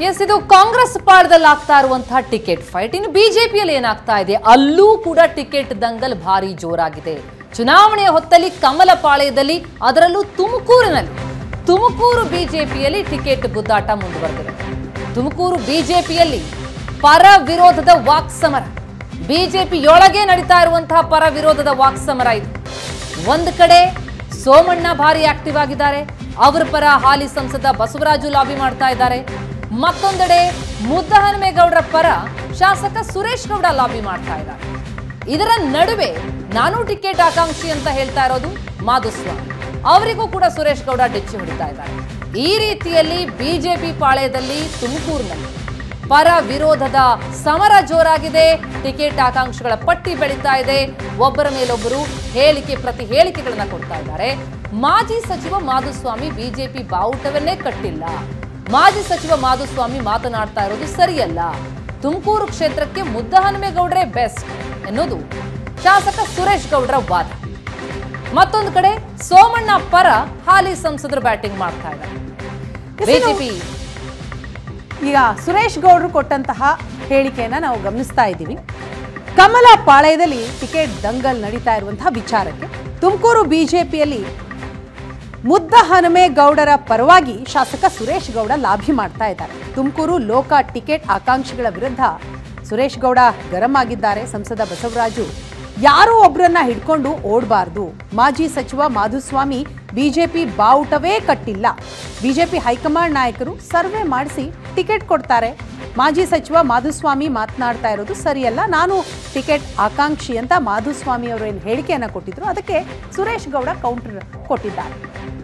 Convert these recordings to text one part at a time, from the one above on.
S ಇದು ಕಾಂಗ್ರೆಸ್ ಪಾಳದಲ್ಲಿ ಆಗ್ತಾ ಇರುವಂತಹ ಟಿಕೆಟ್ ಫೈಟ್ ಇನ್ನು ಬಿಜೆಪಿಯಲ್ಲಿ ಏನಾಗ್ತಾ ಇದೆ ಅಲ್ಲೂ ಕೂಡ ಟಿಕೆಟ್ ದಂಗಲ್ ಭಾರಿ ಜೋರಾಗಿದೆ ಚುನಾವಣೆಯ ಹೊತ್ತಲ್ಲಿ ಕಮಲ ಪಾಳ್ಯದಲ್ಲಿ ಅದರಲ್ಲೂ ತುಮಕೂರಿನಲ್ಲಿ ತುಮಕೂರು ಬಿಜೆಪಿಯಲ್ಲಿ ಟಿಕೆಟ್ ಗುದ್ದಾಟ ಮುಂದುವರೆದಿದೆ ತುಮಕೂರು ಬಿಜೆಪಿಯಲ್ಲಿ ಪರ ವಿರೋಧದ ವಾಕ್ ಸಮರ ಬಿಜೆಪಿಯೊಳಗೆ ನಡೀತಾ ಇರುವಂತಹ ಪರ ವಿರೋಧದ ವಾಕ್ ಸಮರ ಇದು ಒಂದು ಕಡೆ ಸೋಮಣ್ಣ ಭಾರಿ ಆಕ್ಟಿವ್ ಆಗಿದ್ದಾರೆ ಅವರ ಪರ ಹಾಲಿ ಸಂಸದ ಬಸವರಾಜು ಲಾಬಿ ಮಾಡ್ತಾ ಇದ್ದಾರೆ ಮತ್ತೊಂದೆಡೆ ಮುದ್ದಹನುಮೇಗೌಡರ ಪರ ಶಾಸಕ ಸುರೇಶ್ ಗೌಡ ಲಾಬಿ ಮಾಡ್ತಾ ಇದ್ದಾರೆ ಇದರ ನಡುವೆ ನಾನು ಟಿಕೆಟ್ ಆಕಾಂಕ್ಷಿ ಅಂತ ಹೇಳ್ತಾ ಇರೋದು ಮಾಧುಸ್ವಾಮಿ ಅವರಿಗೂ ಕೂಡ ಸುರೇಶ್ ಗೌಡ ಡಿಚ್ಚಿ ಹೊಡಿತಾ ಇದ್ದಾರೆ ಈ ರೀತಿಯಲ್ಲಿ ಬಿಜೆಪಿ ಪಾಳ್ಯದಲ್ಲಿ ತುಮಕೂರಿನಲ್ಲಿ ಪರ ವಿರೋಧದ ಸಮರ ಜೋರಾಗಿದೆ ಟಿಕೆಟ್ ಆಕಾಂಕ್ಷಿಗಳ ಪಟ್ಟಿ ಬೆಳೀತಾ ಇದೆ ಒಬ್ಬರ ಮೇಲೊಬ್ಬರು ಹೇಳಿಕೆ ಪ್ರತಿ ಹೇಳಿಕೆಗಳನ್ನ ಕೊಡ್ತಾ ಇದ್ದಾರೆ ಮಾಜಿ ಸಚಿವ ಮಾಧುಸ್ವಾಮಿ ಬಿಜೆಪಿ ಬಾವುಟವನ್ನೇ ಕಟ್ಟಿಲ್ಲ ಮಾಜಿ ಸಚಿವ ಮಾಧುಸ್ವಾಮಿ ಮಾತನಾಡ್ತಾ ಇರೋದು ಸರಿಯಲ್ಲ ತುಮಕೂರು ಕ್ಷೇತ್ರಕ್ಕೆ ಮುದ್ದಹನುಮೇಗೌಡರೇ ಬೆಸ್ಟ್ ಎನ್ನುವುದು ಶಾಸಕ ಸುರೇಶ್ ಗೌಡರ ವಾದ ಮತ್ತೊಂದು ಕಡೆ ಸೋಮಣ್ಣ ಪರ ಹಾಲಿ ಸಂಸದರು ಬ್ಯಾಟಿಂಗ್ ಮಾಡ್ತಾ ಇದ್ದಾರೆ ಬಿಜೆಪಿ ಈಗ ಸುರೇಶ್ ಗೌಡರು ಕೊಟ್ಟಂತಹ ಹೇಳಿಕೆಯನ್ನ ನಾವು ಗಮನಿಸ್ತಾ ಇದ್ದೀವಿ ಕಮಲ ಪಾಳ್ಯದಲ್ಲಿ ಟಿಕೆಟ್ ದಂಗಲ್ ನಡೀತಾ ಇರುವಂತಹ ವಿಚಾರಕ್ಕೆ ತುಮಕೂರು ಬಿಜೆಪಿಯಲ್ಲಿ ಮುದ್ದ ಹನುಮೇಗೌಡರ ಪರವಾಗಿ ಶಾಸಕ ಸುರೇಶ್ ಗೌಡ ಲಾಭಿ ಮಾಡ್ತಾ ಇದ್ದಾರೆ ತುಮಕೂರು ಲೋಕ ಟಿಕೆಟ್ ಆಕಾಂಕ್ಷಿಗಳ ವಿರುದ್ಧ ಸುರೇಶ್ ಗೌಡ ಗರಂ ಆಗಿದ್ದಾರೆ ಸಂಸದ ಬಸವರಾಜು ಯಾರೋ ಒಬ್ಬರನ್ನ ಹಿಡ್ಕೊಂಡು ಓಡಬಾರ್ದು ಮಾಜಿ ಸಚಿವ ಮಾಧುಸ್ವಾಮಿ ಬಿಜೆಪಿ ಬಾವುಟವೇ ಕಟ್ಟಿಲ್ಲ ಬಿಜೆಪಿ ಹೈಕಮಾಂಡ್ ನಾಯಕರು ಸರ್ವೆ ಮಾಡಿಸಿ ಟಿಕೆಟ್ ಕೊಡ್ತಾರೆ ಮಾಜಿ ಸಚಿವ ಮಾಧುಸ್ವಾಮಿ ಮಾತನಾಡ್ತಾ ಇರೋದು ಸರಿಯಲ್ಲ ನಾನು ಟಿಕೆಟ್ ಆಕಾಂಕ್ಷಿ ಅಂತ ಮಾಧುಸ್ವಾಮಿ ಅವರು ಏನು ಹೇಳಿಕೆಯನ್ನ ಕೊಟ್ಟಿದ್ರು ಅದಕ್ಕೆ ಸುರೇಶ್ ಗೌಡ ಕೌಂಟರ್ ಕೊಟ್ಟಿದ್ದಾರೆ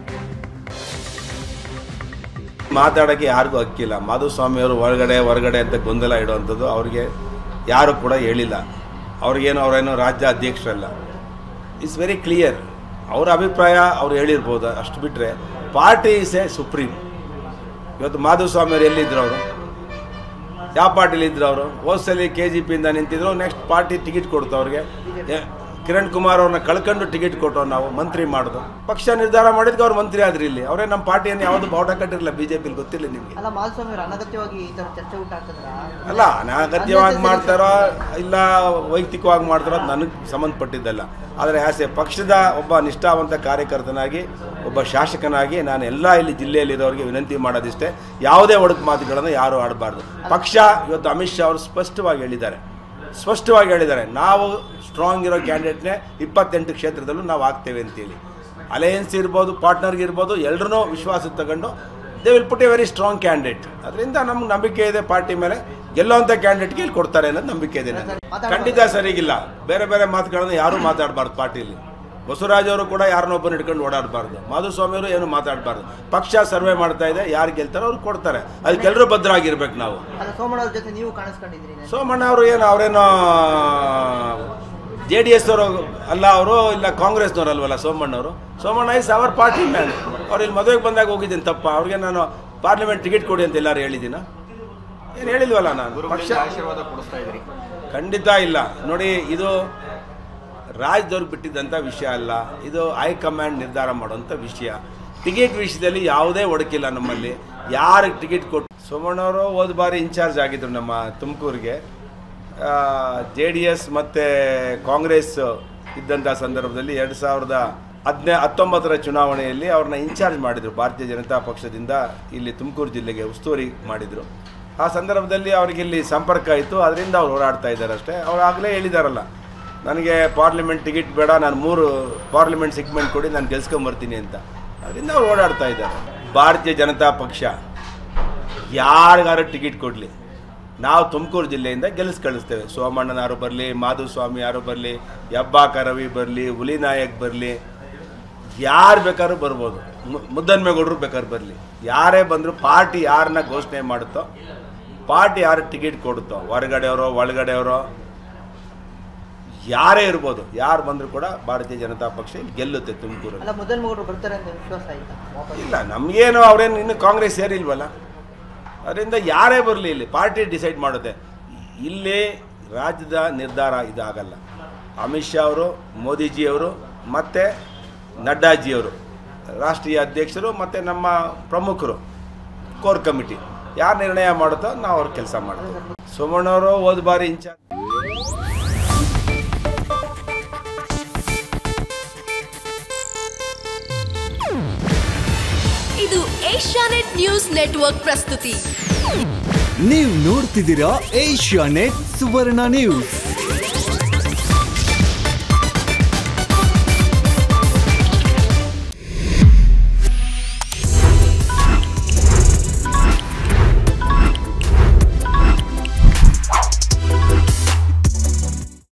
ಮಾತಾಡೋಕ್ಕೆ ಯಾರಿಗೂ ಹಕ್ಕಿಲ್ಲ ಮಾಧುಸ್ವಾಮಿ ಅವರು ಹೊರಗಡೆ ಹೊರಗಡೆ ಅಂತ ಗೊಂದಲ ಇಡುವಂಥದ್ದು ಅವ್ರಿಗೆ ಯಾರು ಕೂಡ ಹೇಳಿಲ್ಲ ಅವ್ರಿಗೇನು ಅವರೇನು ರಾಜ್ಯ ಅಧ್ಯಕ್ಷರಲ್ಲ ಇಟ್ಸ್ ವೆರಿ ಕ್ಲಿಯರ್ ಅವರ ಅಭಿಪ್ರಾಯ ಅವ್ರು ಹೇಳಿರ್ಬೋದು ಅಷ್ಟು ಬಿಟ್ಟರೆ ಪಾರ್ಟಿ ಇಸ್ ಎ ಸುಪ್ರೀಂ ಇವತ್ತು ಮಾಧುಸ್ವಾಮಿ ಅವರು ಎಲ್ಲಿದ್ರು ಅವರು ಯಾವ ಪಾರ್ಟಿಲಿ ಇದ್ರು ಅವರು ಹೋದ್ಸಲಿ ಕೆ ಜಿ ಪಿಯಿಂದ ನಿಂತಿದ್ರು ನೆಕ್ಸ್ಟ್ ಪಾರ್ಟಿ ಟಿಕೆಟ್ ಕೊಡ್ತು ಅವ್ರಿಗೆ ಎ- ಕಿರಣ್ ಕುಮಾರ್ ಅವ್ರನ್ನ ಕಳ್ಕೊಂಡು ಟಿಕೆಟ್ ಕೊಟ್ಟು ನಾವು ಮಂತ್ರಿ ಮಾಡೋದು ಪಕ್ಷ ನಿರ್ಧಾರ ಮಾಡಿದ್ಕೆ ಅವ್ರು ಮಂತ್ರಿ ಆದ್ರಿ ಇಲ್ಲಿ ಅವರೇ ನಮ್ಮ ಪಾರ್ಟಿಯನ್ನು ಯಾವುದು ಬಾವುಟ ಕಟ್ಟಿರಲಿಲ್ಲ ಬಿ ಜೆ ಪಿಲಿ ಗೊತ್ತಿಲ್ಲ ನಿಮಗೆ ಅಲ್ಲ ಮಾಧುಸ್ವಾಮಿ ಅವರು ಅನಗತ್ಯವಾಗಿ ಈ ತರ ಚರ್ಚೆ ಊಟ ಹಾಕಿದ್ರ ಅಲ್ಲ ಅನಾಗತ್ಯವಾಗಿ ಮಾಡ್ತಾರೋ ಇಲ್ಲ ವೈಯಕ್ತಿಕವಾಗಿ ಮಾಡ್ತಾರೋ ಅದು ನನಗೆ ಸಂಬಂಧಪಟ್ಟಿದ್ದಲ್ಲ ಆದರೆ ಆಸ್ ಎ ಪಕ್ಷದ ಒಬ್ಬ ನಿಷ್ಠಾವಂತ ಕಾರ್ಯಕರ್ತನಾಗಿ ಒಬ್ಬ ಶಾಸಕನಾಗಿ ನಾನು ಎಲ್ಲ ಇಲ್ಲಿ ಜಿಲ್ಲೆಯಲ್ಲಿರೋರಿಗೆ ವಿನಂತಿ ಮಾಡೋದಿಷ್ಟೇ ಯಾವುದೇ ಒಡಕು ಮಾತುಗಳನ್ನು ಯಾರು ಆಡಬಾರ್ದು ಪಕ್ಷ ಇವತ್ತು ಅಮಿತ್ ಶಾ ಅವರು ಸ್ಪಷ್ಟವಾಗಿ ಹೇಳಿದ್ದಾರೆ ಸ್ಪಷ್ಟವಾಗಿ ಹೇಳಿದ್ದಾರೆ ನಾವು ಸ್ಟ್ರಾಂಗ್ ಇರೋ ಕ್ಯಾಂಡಿಡೇಟ್ನೇ ಇಪ್ಪತ್ತೆಂಟು ಕ್ಷೇತ್ರದಲ್ಲೂ ನಾವು ಆಗ್ತೇವೆ ಅಂತೇಳಿ ಅಲಯನ್ಸ್ ಇರ್ಬೋದು ಪಾರ್ಟ್ನರ್ಗೆ ಇರ್ಬೋದು ಎಲ್ಲರೂ ವಿಶ್ವಾಸ ತಗೊಂಡು they will put a very strong candidate ಅದರಿಂದ ನಮ್ಗೆ ನಂಬಿಕೆ ಇದೆ ಪಾರ್ಟಿ ಮೇಲೆ ಗೆಲ್ಲುವಂಥ ಕ್ಯಾಂಡಿಡೇಟ್ಗೆ ಇಲ್ಲಿ ಕೊಡ್ತಾರೆ ಅನ್ನೋದು ನಂಬಿಕೆ ಇದೆ ನನಗೆ ಖಂಡಿತ ಸರಿಗಿಲ್ಲ ಬೇರೆ ಬೇರೆ ಮಾತುಗಳನ್ನು ಯಾರೂ ಮಾತಾಡಬಾರ್ದು ಪಾರ್ಟಿಲಿ ಬಸವರಾಜ್ ಅವರು ಕೂಡ ಯಾರನ್ನೊಬ್ಬರು ಹಿಡ್ಕೊಂಡು ಓಡಾಡಬಾರ್ದು ಮಾಧುಸ್ವಾಮಿ ಅವರು ಏನು ಮಾತಾಡಬಾರ್ದು ಪಕ್ಷ ಸರ್ವೆ ಮಾಡ್ತಾ ಇದೆ ಯಾರು ಗೆಲ್ತಾರೋ ಅವ್ರು ಕೊಡ್ತಾರೆ ಅದಕ್ಕೆಲ್ಲರೂ ಭದ್ರಾಗಿರ್ಬೇಕು ನಾವು ಅಲ್ಲ ಸೋಮಣ್ಣ ಅವ್ರ ಜೊತೆ ನೀವು ಕಾಣಿಸ್ಕೊಂಡಿದ್ರಿ ಸೋಮಣ್ಣ ಅವರು ಏನು ಅವರೇನೋ ಜೆ ಡಿ ಎಸ್ ಅವರು ಅಲ್ಲ ಅವರು ಇಲ್ಲ ಕಾಂಗ್ರೆಸ್ನವ್ರು ಅಲ್ವಲ್ಲ ಸೋಮಣ್ಣವರು Somanna is our party man ಅವ್ರು ಇಲ್ಲಿ ಮದುವೆಗೆ ಬಂದಾಗ ಹೋಗಿದ್ದೀನಿ ತಪ್ಪ ಅವ್ರಿಗೆ ನಾನು ಪಾರ್ಲಿಮೆಂಟ್ ಟಿಕೆಟ್ ಕೊಡಿ ಅಂತ ಎಲ್ಲರೂ ಹೇಳಿದ್ದೀನ ಏನು ಹೇಳಿಲ್ವಲ್ಲ ನಾನು ಪಕ್ಷ ಆಶೀರ್ವಾದ ಕೊಡಿಸ್ತಾ ಇದ್ರಿ ಖಂಡಿತ ಇಲ್ಲ ನೋಡಿ ಇದು ರಾಜ್ಯದವ್ರಿಗೆ ಬಿಟ್ಟಿದ್ದಂಥ ವಿಷಯ ಅಲ್ಲ ಇದು ಹೈಕಮಾಂಡ್ ನಿರ್ಧಾರ ಮಾಡುವಂಥ ವಿಷಯ ಟಿಕೆಟ್ ವಿಷಯದಲ್ಲಿ ಯಾವುದೇ ಒಡಕಿಲ್ಲ ನಮ್ಮಲ್ಲಿ ಯಾರಿಗೆ ಟಿಕೆಟ್ ಕೊಟ್ಟು ಸೋಮಣ್ಣವರು ಹೋದ ಬಾರಿ ಇನ್ಚಾರ್ಜ್ ಆಗಿದ್ರು ನಮ್ಮ ತುಮಕೂರಿಗೆ ಜೆ ಡಿ ಎಸ್ ಮತ್ತು ಕಾಂಗ್ರೆಸ್ ಇದ್ದಂಥ ಸಂದರ್ಭದಲ್ಲಿ ಎರಡು ಸಾವಿರದ ಹದಿನೈ ಹತ್ತೊಂಬತ್ತರ ಚುನಾವಣೆಯಲ್ಲಿ ಅವ್ರನ್ನ ಇನ್ಚಾರ್ಜ್ ಮಾಡಿದರು ಭಾರತೀಯ ಜನತಾ ಪಕ್ಷದಿಂದ ಇಲ್ಲಿ ತುಮಕೂರು ಜಿಲ್ಲೆಗೆ ಉಸ್ತುವಾರಿ ಮಾಡಿದರು ಆ ಸಂದರ್ಭದಲ್ಲಿ ಅವ್ರಿಗೆ ಇಲ್ಲಿ ಸಂಪರ್ಕ ಆಯಿತು ಅದರಿಂದ ಅವ್ರು ಹೋರಾಡ್ತಾ ಇದ್ದಾರೆ ಅಷ್ಟೇ ಅವ್ರು ಆಗಲೇ ಹೇಳಿದಾರಲ್ಲ ನನಗೆ ಪಾರ್ಲಿಮೆಂಟ್ ಟಿಕೆಟ್ ಬೇಡ ನಾನು ಮೂರು ಪಾರ್ಲಿಮೆಂಟ್ ಸಿಗ್ಮೆಂಟ್ ಕೊಡಿ ನಾನು ಗೆಲ್ಸ್ಕೊಂಬರ್ತೀನಿ ಅಂತ ಅದರಿಂದ ಅವ್ರು ಓಡಾಡ್ತಾ ಇದ್ದಾರೆ ಭಾರತೀಯ ಜನತಾ ಪಕ್ಷ ಯಾರಿಗಾರು ಟಿಕೆಟ್ ಕೊಡಲಿ ನಾವು ತುಮಕೂರು ಜಿಲ್ಲೆಯಿಂದ ಗೆಲ್ಲಿಸ್ ಕಳಿಸ್ತೇವೆ ಸೋಮಣ್ಣನಾರು ಬರಲಿ ಮಾಧುಸ್ವಾಮಿ ಯಾರು ಬರಲಿ ಹೆಬ್ಬಾಕ ರವಿ ಬರಲಿ ಹುಲಿನಾಯಕ್ ಬರಲಿ ಯಾರು ಬೇಕಾದ್ರೂ ಬರ್ಬೋದು ಮು- ಮುದ್ದನ್ಮೇಗೌಡರು ಬೇಕಾದ್ರೆ ಬರಲಿ ಯಾರೇ ಬಂದರೂ ಪಾರ್ಟಿ ಯಾರನ್ನ ಘೋಷಣೆ ಮಾಡುತ್ತೋ ಪಾರ್ಟಿ ಯಾರು ಟಿಕೆಟ್ ಕೊಡುತ್ತೋ ಹೊರಗಡೆಯವರೋ ಒಳಗಡೆಯವರೋ ಯಾರೇ ಇರ್ಬೋದು ಯಾರು ಬಂದರೂ ಕೂಡ ಭಾರತೀಯ ಜನತಾ ಪಕ್ಷ ಇಲ್ಲಿ ಗೆಲ್ಲುತ್ತೆ ತುಮಕೂರಲ್ಲಿ ಅಲ್ಲ ಮೊದಲ ಮಗರು ಬರ್ತಾರೆ ಅಂತ ವಿಶ್ವಾಸ ಆಯ್ತಾ ವಾಪಸ್ ಇಲ್ಲ ನಮಗೇನು ಅವ್ರೇನು ಇನ್ನು ಕಾಂಗ್ರೆಸ್ ಸೇರಿಲ್ವಲ್ಲ ಅದರಿಂದ ಯಾರೇ ಬರಲಿ ಇಲ್ಲಿ ಪಾರ್ಟಿ ಡಿಸೈಡ್ ಮಾಡುತ್ತೆ ಇಲ್ಲಿ ರಾಜ್ಯದ ನಿರ್ಧಾರ ಇದಾಗಲ್ಲ ಅಮಿತ್ ಶಾ ಅವರು ಮೋದಿಜಿಯವರು ಮತ್ತು ನಡ್ಡಾಜಿಯವರು ರಾಷ್ಟ್ರೀಯ ಅಧ್ಯಕ್ಷರು ಮತ್ತು ನಮ್ಮ ಪ್ರಮುಖರು ಕೋರ್ ಕಮಿಟಿ ಯಾರು ನಿರ್ಣಯ ಮಾಡುತ್ತೋ ನಾವು ಅವ್ರ ಕೆಲಸ ಮಾಡ್ತೀವಿ ಸೋಮಣ್ಣವರು ಹೋದ ಬಾರಿ ಇನ್ಚಾರ್ಜ್ ಇದು ಏಷ್ಯಾನೆಟ್ ನ್ಯೂಸ್ ನೆಟ್ವರ್ಕ್ ಪ್ರಸ್ತುತಿ ನೀವು ನೋಡ್ತಿದ್ದೀರಾ ಏಷ್ಯಾ ನೆಟ್ ಸುವರ್ಣ ನ್ಯೂಸ್